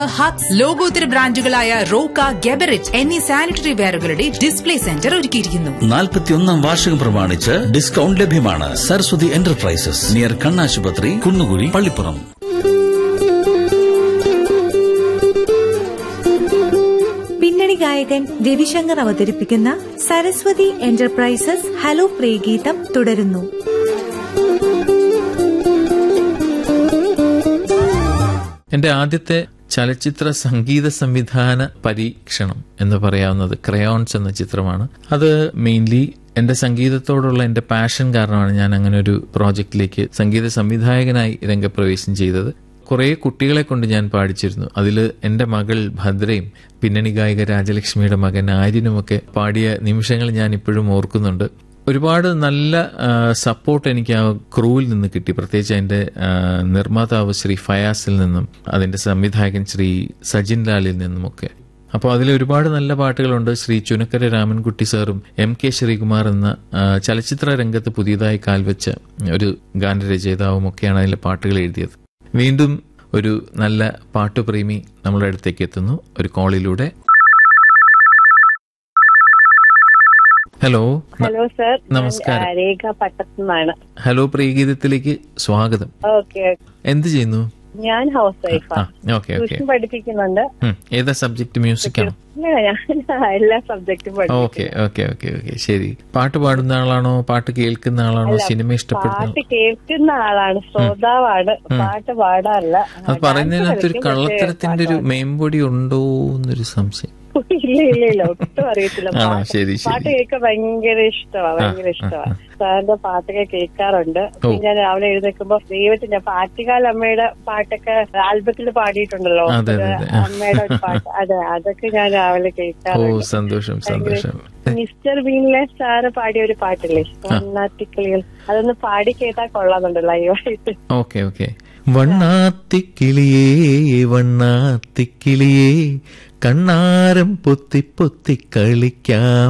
Hugs ലോകോത്തര ബ്രാൻഡുകളായ Roca Geberit എന്നീ സാനിറ്ററി വെയറുകളുടെ ഡിസ്പ്ലേ സെന്റർ ഒരുക്കിയിരിക്കുന്നു നാൽപ്പത്തിയൊന്നാം വാർഷികം പ്രമാണിച്ച് ഡിസ്കൗണ്ട് ലഭ്യമാണ് സരസ്വതി എന്റർപ്രൈസസ് നിയർ കണ്ണാശുപത്രി കുന്നുകുഴി പള്ളിപ്പുറം പിന്നണി ഗായകൻ രവിശങ്കർ അവതരിപ്പിക്കുന്ന സരസ്വതി എന്റർപ്രൈസസ് ഹലോ പ്രിയഗീതം തുടരുന്നു എന്റെ ആദ്യത്തെ ചലച്ചിത്ര സംഗീത സംവിധാന പരീക്ഷണം എന്ന് പറയാവുന്നത് ക്രയോൺസ് എന്ന ചിത്രമാണ് അത് മെയിൻലി എന്റെ സംഗീതത്തോടുള്ള എന്റെ പാഷൻ കാരണമാണ് ഞാൻ അങ്ങനെ ഒരു പ്രോജക്റ്റിലേക്ക് സംഗീത സംവിധായകനായി രംഗപ്രവേശം ചെയ്തത് കുറെ കുട്ടികളെ കൊണ്ട് ഞാൻ പാടിച്ചിരുന്നു അതിൽ എന്റെ മകൾ ഭദ്രയും പിന്നണി ഗായിക രാജലക്ഷ്മിയുടെ മകൻ ആര്യനുമൊക്കെ പാടിയ നിമിഷങ്ങൾ ഞാൻ ഇപ്പോഴും ഓർക്കുന്നുണ്ട് ഒരുപാട് നല്ല സപ്പോർട്ട് എനിക്ക് ആ ക്രൂവിൽ നിന്ന് കിട്ടി പ്രത്യേകിച്ച് അതിന്റെ ആ, നിർമ്മാതാവ് ശ്രീ ഫയാസിൽ നിന്നും അതിന്റെ സംവിധായകൻ ശ്രീ സജിൻ ലാലിൽ നിന്നുമൊക്കെ അപ്പോൾ അതിൽ ഒരുപാട് നല്ല പാട്ടുകളുണ്ട് ശ്രീ ചുനക്കര രാമൻകുട്ടി സാറും എം കെ ശ്രീകുമാർ എന്ന ആ, ചലച്ചിത്ര രംഗത്ത് പുതിയതായി കാൽവെച്ച ഒരു ഗാനരചയിതാവും ഒക്കെയാണ് അതിലെ പാട്ടുകൾ എഴുതിയത് വീണ്ടും ഒരു നല്ല പാട്ടുപ്രേമി നമ്മുടെ അടുത്തേക്ക് എത്തുന്നു ഒരു കോളിലൂടെ ഹലോ ഹലോ സർ നമസ്കാരം. ഞാൻ, ആ, രേഖ പട്ടത്തുനിന്നാണ് ഹലോ പ്രിയഗീതത്തിലേക്ക് സ്വാഗതം ഓക്കെ എന്ത് ചെയ്യുന്നു ഞാൻ ഹൗസ് വൈഫാ ആ ഓക്കെ ഓക്കെ ട്യൂഷൻ പഠിപ്പിക്കുന്നുണ്ട് ഏതാ സബ്ജക്ട് മ്യൂസിക് ആണോ ഇല്ല, ഞാൻ എല്ലാ സബ്ജക്റ്റും ഓക്കെ ഓക്കെ ഓക്കെ ഓക്കെ ശരി പാട്ട് പാടുന്ന ആളാണോ പാട്ട് കേൾക്കുന്ന ആളാണോ സിനിമ ഇഷ്ടപ്പെടുന്ന പാട്ട് കേൾക്കുന്ന ആളാണ് ശ്രോതാവാണ് പാട്ട് പാടാറില്ല അത് പറയുന്നതിനകത്ത് ഒരു കള്ളത്തരത്തിന്റെ ഒരു മേമ്പൊടി ഉണ്ടോ എന്നൊരു സംശയം ഇല്ല ഇല്ല ഇല്ല ഒട്ടും അറിയത്തില്ല ആണോ പാട്ട് ശരി പാട്ട് ശരി കേൾക്കാൻ ഭയങ്കര ഇഷ്ടമാണ് ഭയങ്കര ഇഷ്ടമാണ് സാറിന്റെ പാട്ടൊക്കെ കേൾക്കാറുണ്ട് പിന്നെ ഞാൻ രാവിലെ എഴുന്നേൽക്കുമ്പോ ദൈവത്തിന്റെ പാറ്റുകാൽ അമ്മയുടെ പാട്ടൊക്കെ ആൽബത്തിൽ പാടിയിട്ടുണ്ടല്ലോ അതെ, അതെ, ഒരു അതെ. അമ്മയുടെ ഒരു പാട്ട് അതെ അതൊക്കെ ഞാൻ രാവിലെ ഓ കേൾക്കാറുണ്ട് സന്തോഷം സന്തോഷം മിസ്റ്റർ ബീനിലെ സാറ് പാടിയ ഒരു പാട്ടില്ലേ വണ്ണാത്തിക്കിളികൾ അതൊന്ന് പാടി കേട്ടാ കൊള്ളാന്നുണ്ട് ലൈവായിട്ട് ഓക്കെ ഓക്കെ വണ്ണാത്തിക്കിളിയേ വണ്ണാത്തിക്കിളിയേ കണ്ണാരം പൊത്തി പൊത്തി കളിക്കാം